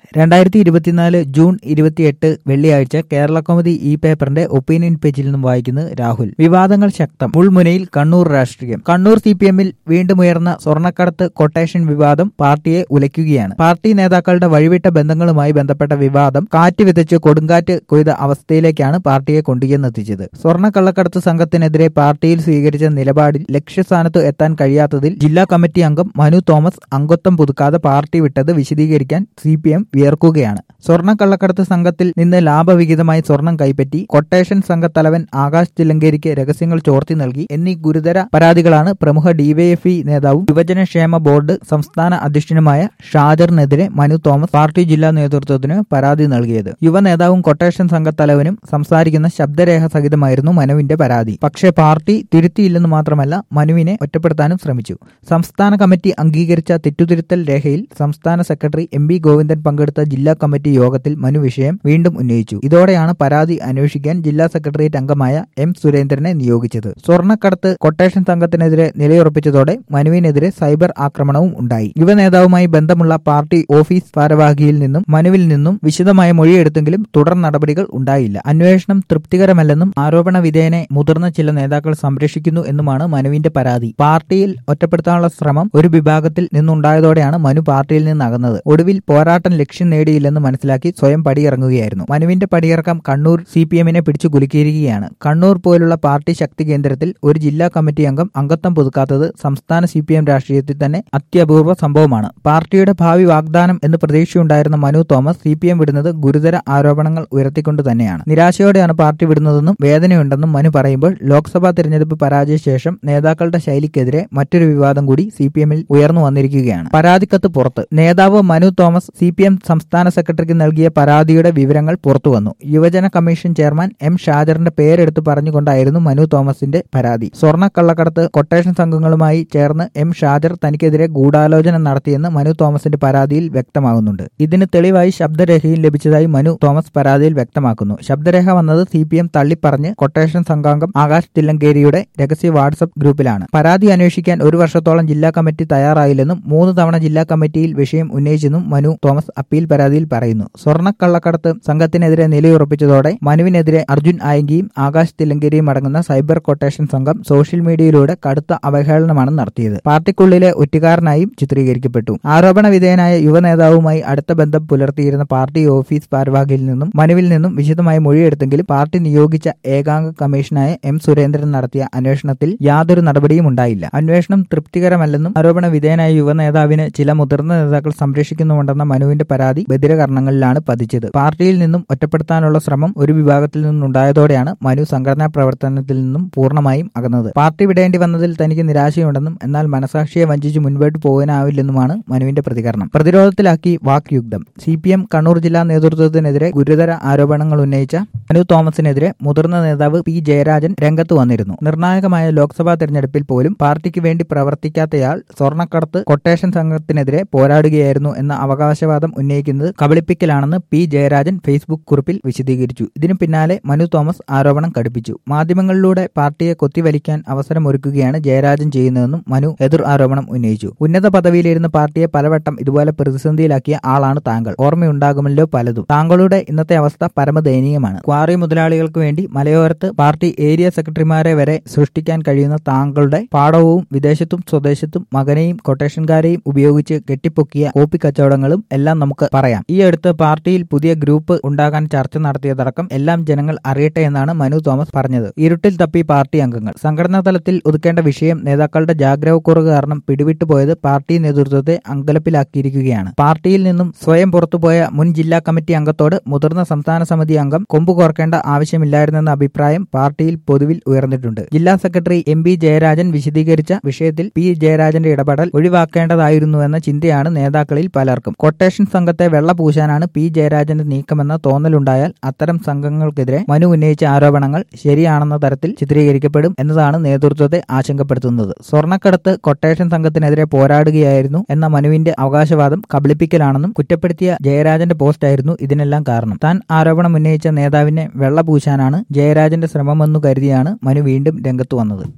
രണ്ടായിരത്തി ഇരുപത്തിനാല് ജൂൺ ഇരുപത്തിയെട്ട് വെള്ളിയാഴ്ച കേരള കൗമുദി ഈ പേപ്പറിന്റെ ഒപ്പീനിയൻ പേജിൽ നിന്നും വായിക്കുന്നത് രാഹുൽ വിവാദങ്ങൾ ശക്തം മുൾമുനയിൽ കണ്ണൂർ രാഷ്ട്രീയം കണ്ണൂർ സി പി എമ്മിൽ വീണ്ടും ഉയർന്ന സ്വർണ്ണക്കടത്ത് കൊട്ടേഷൻ വിവാദം പാർട്ടിയെ ഉലയ്ക്കുകയാണ് പാർട്ടി നേതാക്കളുടെ വഴിവിട്ട ബന്ധങ്ങളുമായി ബന്ധപ്പെട്ട വിവാദം കാറ്റ് വിതച്ച് കൊടുങ്കാറ്റ് കൊയ്ത അവസ്ഥയിലേക്കാണ് പാർട്ടിയെ കൊണ്ടുചെന്നെത്തിച്ചത് സ്വർണ്ണക്കള്ളക്കടത്ത് സംഘത്തിനെതിരെ പാർട്ടിയിൽ സ്വീകരിച്ച നിലപാടിൽ ലക്ഷ്യസ്ഥാനത്ത് എത്താൻ കഴിയാത്തതിൽ ജില്ലാ കമ്മിറ്റി അംഗം മനു തോമസ് അംഗത്വം പുതുക്കാതെ പാർട്ടി വിട്ടത് വിശദീകരിക്കാൻ സി പി എം വിയർക്കുകയാണ് സ്വർണ്ണക്കള്ളക്കടത്ത് സംഘത്തിൽ നിന്ന് ലാഭവിഹിതമായി സ്വർണം കൈപ്പറ്റി കൊട്ടേഷൻ സംഘത്തലവൻ ആകാശ് തില്ലങ്കേരിക്ക് രഹസ്യങ്ങൾ ചോർത്തി നൽകി എന്നീ ഗുരുതര പരാതികളാണ് പ്രമുഖ ഡിവൈഎഫ്ഇ നേതാവും യുവജനക്ഷേമ ബോർഡ് സംസ്ഥാന അധ്യക്ഷനുമായ ഷാജറിനെതിരെ മനു തോമസ് പാർട്ടി ജില്ലാ നേതൃത്വത്തിന് പരാതി നൽകിയത് യുവ നേതാവും കൊട്ടേഷൻ സംഘത്തലവനും സംസാരിക്കുന്ന ശബ്ദരേഖ സഹിതമായിരുന്നു മനുവിന്റെ പരാതി പക്ഷേ പാർട്ടി തിരുത്തിയില്ലെന്ന് മാത്രമല്ല മനുവിനെ ഒറ്റപ്പെടുത്താനും ശ്രമിച്ചു സംസ്ഥാന കമ്മിറ്റി അംഗീകരിച്ച തെറ്റുതിരുത്തൽ രേഖയിൽ സംസ്ഥാന സെക്രട്ടറി എം ബി ഗോവിന്ദൻ പങ്കെടുത്ത ജില്ലാ കമ്മിറ്റി യോഗത്തിൽ മനു വിഷയം വീണ്ടും ഉന്നയിച്ചു ഇതോടെയാണ് പരാതി അന്വേഷിക്കാൻ ജില്ലാ സെക്രട്ടേറിയറ്റ് അംഗമായ എം സുരേന്ദ്രനെ നിയോഗിച്ചത് സ്വർണ്ണക്കടത്ത് കൊട്ടേഷൻ സംഘത്തിനെതിരെ നിലയുറപ്പിച്ചതോടെ മനുവിനെതിരെ സൈബർ ആക്രമണവും ഉണ്ടായി യുവ നേതാവുമായി ബന്ധമുള്ള പാർട്ടി ഓഫീസ് ഭാരവാഹിയിൽ നിന്നും മനുവിൽ നിന്നും വിശദമായ മൊഴിയെടുത്തെങ്കിലും തുടർ നടപടികൾ ഉണ്ടായില്ല അന്വേഷണം തൃപ്തികരമല്ലെന്നും ആരോപണ വിധേയനെ മുതിർന്ന ചില നേതാക്കൾ സംരക്ഷിക്കുന്നു എന്നുമാണ് മനുവിന്റെ പരാതി പാർട്ടിയിൽ ഒറ്റപ്പെടുത്താനുള്ള ശ്രമം ഒരു വിഭാഗത്തിൽ നിന്നുണ്ടായതോടെയാണ് മനു പാർട്ടിയിൽ നിന്ന് അകന്നത് ഒടുവിൽ പോരാട്ടം ലക്ഷ്യം നേടിയില്ലെന്ന് മനസ്സിലാക്കി സ്വയം പടിയിറങ്ങുകയായിരുന്നു മനുവിന്റെ പടിയിറക്കം കണ്ണൂർ സി പി എമ്മിനെ പിടിച്ചു കുലുക്കിയിരിക്കുകയാണ് കണ്ണൂർ പോലുള്ള പാർട്ടി ശക്തി കേന്ദ്രത്തിൽ ഒരു ജില്ലാ കമ്മിറ്റി അംഗം അംഗത്വം പുതുക്കാത്തത് സംസ്ഥാന സി പി എം രാഷ്ട്രീയത്തിൽ തന്നെ അത്യപൂർവ സംഭവമാണ് പാർട്ടിയുടെ ഭാവി വാഗ്ദാനം എന്ന് പ്രതീക്ഷയുണ്ടായിരുന്ന Manu Thomas C P M വിടുന്നത് ഗുരുതര ആരോപണങ്ങൾ ഉയർത്തിക്കൊണ്ട് തന്നെയാണ് നിരാശയോടെയാണ് പാർട്ടി വിടുന്നതെന്നും വേദനയുണ്ടെന്നും മനു പറയുമ്പോൾ ലോക്സഭാ തെരഞ്ഞെടുപ്പ് പരാജയ ശേഷം നേതാക്കളുടെ ശൈലിക്കെതിരെ മറ്റൊരു വിവാദം കൂടി സി പി എമ്മിൽ ഉയർന്നു വന്നിരിക്കുകയാണ് പരാതിക്കത്ത് പുറത്ത് നേതാവ് Manu Thomas C P M സംസ്ഥാന സെക്രട്ടറിക്ക് നൽകിയ പരാതിയുടെ വിവരങ്ങൾ പുറത്തുവന്നു യുവജന കമ്മീഷൻ ചെയർമാൻ എം ഷാജറിന്റെ പേരെടുത്ത് പറഞ്ഞുകൊണ്ടായിരുന്നു മനു തോമസിന്റെ പരാതി സ്വർണ്ണ കള്ളക്കടത്ത് കൊട്ടേഷൻ സംഘങ്ങളുമായി ചേർന്ന് എം ഷാജർ തനിക്കെതിരെ ഗൂഢാലോചന നടത്തിയെന്ന് മനു തോമസിന്റെ പരാതിയിൽ വ്യക്തമാകുന്നുണ്ട് ഇതിന് തെളിവായി ശബ്ദരേഖയും ലഭിച്ചതായി മനു തോമസ് പരാതിയിൽ വ്യക്തമാക്കുന്നു ശബ്ദരേഖ വന്നത് സി പി എം തള്ളിപ്പറഞ്ഞ് കൊട്ടേഷൻ സംഘാംഗം ആകാശ് തില്ലങ്കേരിയുടെ രഹസ്യ വാട്സപ്പ് ഗ്രൂപ്പിലാണ് പരാതി അന്വേഷിക്കാൻ ഒരു വർഷത്തോളം ജില്ലാ കമ്മിറ്റി തയ്യാറായില്ലെന്നും മൂന്ന് തവണ ജില്ലാ കമ്മിറ്റിയിൽ വിഷയം ഉന്നയിച്ചെന്നും മനു തോമസ് അപ്പീൽ പരാതിയിൽ പറയുന്നു സ്വർണ്ണക്കള്ളക്കടത്ത് സംഘത്തിനെതിരെ നിലയുറപ്പിച്ചതോടെ മനുവിനെതിരെ അർജുൻ ആയങ്കിയും ആകാശ് തില്ലങ്കേരിയും അടങ്ങുന്ന സൈബർ കൊട്ടേഷൻ സംഘം സോഷ്യൽ മീഡിയയിലൂടെ കടുത്ത അവഹേളനമാണ് നടത്തിയത് പാർട്ടിക്കുള്ളിലെ ഒറ്റുകാരനായും ചിത്രീകരിക്കപ്പെട്ടു ആരോപണ വിധേയനായ യുവ നേതാവുമായി അടുത്ത ബന്ധം പുലർത്തിയിരുന്ന പാർട്ടി ഓഫീസ് ഭാരവാഹിയിൽ നിന്നും മനുവിൽ നിന്നും വിശദമായ മൊഴിയെടുത്തെങ്കിലും പാർട്ടി നിയോഗിച്ച ഏകാംഗ കമ്മീഷനായ എം സുരേന്ദ്രൻ നടത്തിയ അന്വേഷണത്തിൽ യാതൊരു നടപടിയും ഉണ്ടായില്ല അന്വേഷണം തൃപ്തികരമല്ലെന്നും ആരോപണ വിധേയനായ യുവ നേതാവിന് ചില മുതിർന്ന നേതാക്കൾ സംരക്ഷിക്കുന്നുണ്ടെന്ന മനുവിന്റെ പരാതി ബദിരകർണങ്ങളിലാണ് പതിച്ചത് പാർട്ടിയിൽ നിന്നും ഒറ്റപ്പെടുത്താനുള്ള ശ്രമം ഒരു വിഭാഗത്തിൽ നിന്നുണ്ടായതോടെയാണ് മനു സംഘടനാ പ്രവർത്തനത്തിൽ നിന്നും പൂർണ്ണമായും അകന്നത് പാർട്ടി വിടേണ്ടി വന്നതിൽ തനിക്ക് നിരാശയുണ്ടെന്നും എന്നാൽ മനസാക്ഷിയെ വഞ്ചിച്ച് മുൻപോട്ട് പോകാനാവില്ലെന്നുമാണ് മനുവിന്റെ പ്രതികരണം പ്രതിരോധത്തിലാക്കി വാക്യുഗ്ധം സി പി എം കണ്ണൂർ ജില്ലാ നേതൃത്വത്തിനെതിരെ ഗുരുതര ആരോപണങ്ങൾ ഉന്നയിച്ച മനു തോമസിനെതിരെ മുതിർന്ന നേതാവ് പി ജയരാജൻ രംഗത്ത് വന്നിരുന്നു നിർണായകമായ ലോക്സഭാ തെരഞ്ഞെടുപ്പിൽ പോലും പാർട്ടിക്ക് വേണ്ടി പ്രവർത്തിക്കാത്തയാൾ സ്വർണ്ണക്കടത്ത് കൊട്ടേഷൻ സംഘത്തിനെതിരെ പോരാടുകയായിരുന്നു എന്ന അവകാശവാദം ഉന്നയിക്കുന്നത് കബളിപ്പിക്കലാണെന്ന് പി ജയരാജൻ ഫേസ്ബുക്ക് കുറിപ്പിൽ വിശദീകരിച്ചു ഇതിനു പിന്നാലെ മനു തോമസ് ആരോപണം കടുപ്പിച്ചു മാധ്യമങ്ങളിലൂടെ പാർട്ടിയെ കൊത്തിവലിക്കാൻ അവസരമൊരുക്കുകയാണ് ജയരാജൻ ചെയ്യുന്നതെന്നും മനു എതിർ ആരോപണം ഉന്നയിച്ചു ഉന്നത പദവിയിലിരുന്ന പാർട്ടിയെ പലവട്ടം ഇതുപോലെ പ്രതിസന്ധിയിലാക്കിയ ആളാണ് താങ്കൾ ഓർമ്മയുണ്ടാകുമല്ലോ പലതും താങ്കളുടെ ഇന്നത്തെ അവസ്ഥ പരമദയനീയമാണ് ക്വാറി മുതലാളികൾക്ക് വേണ്ടി മലയോരത്ത് പാർട്ടി ഏരിയ സെക്രട്ടറിമാരെ വരെ സൃഷ്ടിക്കാൻ കഴിയുന്ന താങ്കളുടെ പാടവും വിദേശത്തും സ്വദേശത്തും മകനെയും കൊട്ടേഷൻകാരെയും ഉപയോഗിച്ച് കെട്ടിപ്പൊക്കിയ കോപ്പി കച്ചവടങ്ങളും എല്ലാം നമുക്ക് പറയാം ഈ അടുത്ത് പാർട്ടിയിൽ പുതിയ ഗ്രൂപ്പ് ഉണ്ടാകാൻ ചർച്ച നടത്തിയതടക്കം എല്ലാം ജനങ്ങൾ അറിയട്ടെ എന്നാണ് മനു തോമസ് പറഞ്ഞത് ഇരുട്ടിൽ തപ്പി പാർട്ടി അംഗങ്ങൾ സംഘടനാ തലത്തിൽ ഒതുക്കേണ്ട വിഷയം നേതാക്കളുടെ ജാഗ്രതക്കുറവ് കാരണം പിടിവിട്ടുപോയത് പാർട്ടി നേതൃത്വത്തെ അങ്കലപ്പിലാക്കിയിരിക്കുകയാണ് പാർട്ടിയിൽ നിന്നും സ്വയം പുറത്തുപോയ മുൻ ജില്ലാ കമ്മിറ്റി അംഗത്തോട് മുതിർന്ന സംസ്ഥാന സമിതി അംഗം കൊമ്പ് കോർക്കേണ്ട ആവശ്യമില്ലായിരുന്നെന്ന അഭിപ്രായം പാർട്ടിയിൽ പൊതുവിൽ ഉയർന്നിട്ടുണ്ട് ജില്ലാ സെക്രട്ടറി എം പി ജയരാജൻ വിശദീകരിച്ച വിഷയത്തിൽ പി ജയരാജന്റെ ഇടപെടൽ ഒഴിവാക്കേണ്ടതായിരുന്നുവെന്ന ചിന്തയാണ് നേതാക്കളിൽ പലർക്കും കൊട്ടേഷൻ സംഘത്തെ വെള്ളപൂശാനാണ് പി ജയരാജന്റെ നീക്കമെന്ന തോന്നലുണ്ടായാൽ അത്തരം സംഘങ്ങൾക്കെതിരെ മനു ഉന്നയിച്ച ആരോപണങ്ങൾ ശരിയാണെന്ന തരത്തിൽ ചിത്രീകരിക്കപ്പെടും എന്നതാണ് നേതൃത്വത്തെ ആശങ്കപ്പെടുത്തുന്നത് സ്വർണ്ണക്കടത്ത് കൊട്ടേഷൻ സംഘത്തിനെതിരെ പോരാടുകയായിരുന്നു എന്ന മനുവിന്റെ അവകാശവാദം കബളിപ്പിക്കലാണെന്നും കുറ്റപ്പെടുത്തിയ ജയരാജന്റെ പോസ്റ്റായിരുന്നു ഇതിനെല്ലാം കാരണം താൻ ആരോപണം ഉന്നയിച്ച നേതാവിനെ വെള്ളപൂശാനാണ് ജയരാജന്റെ ശ്രമമെന്നു കരുതിയാണ് മനു വീണ്ടും രംഗത്തു വന്നത്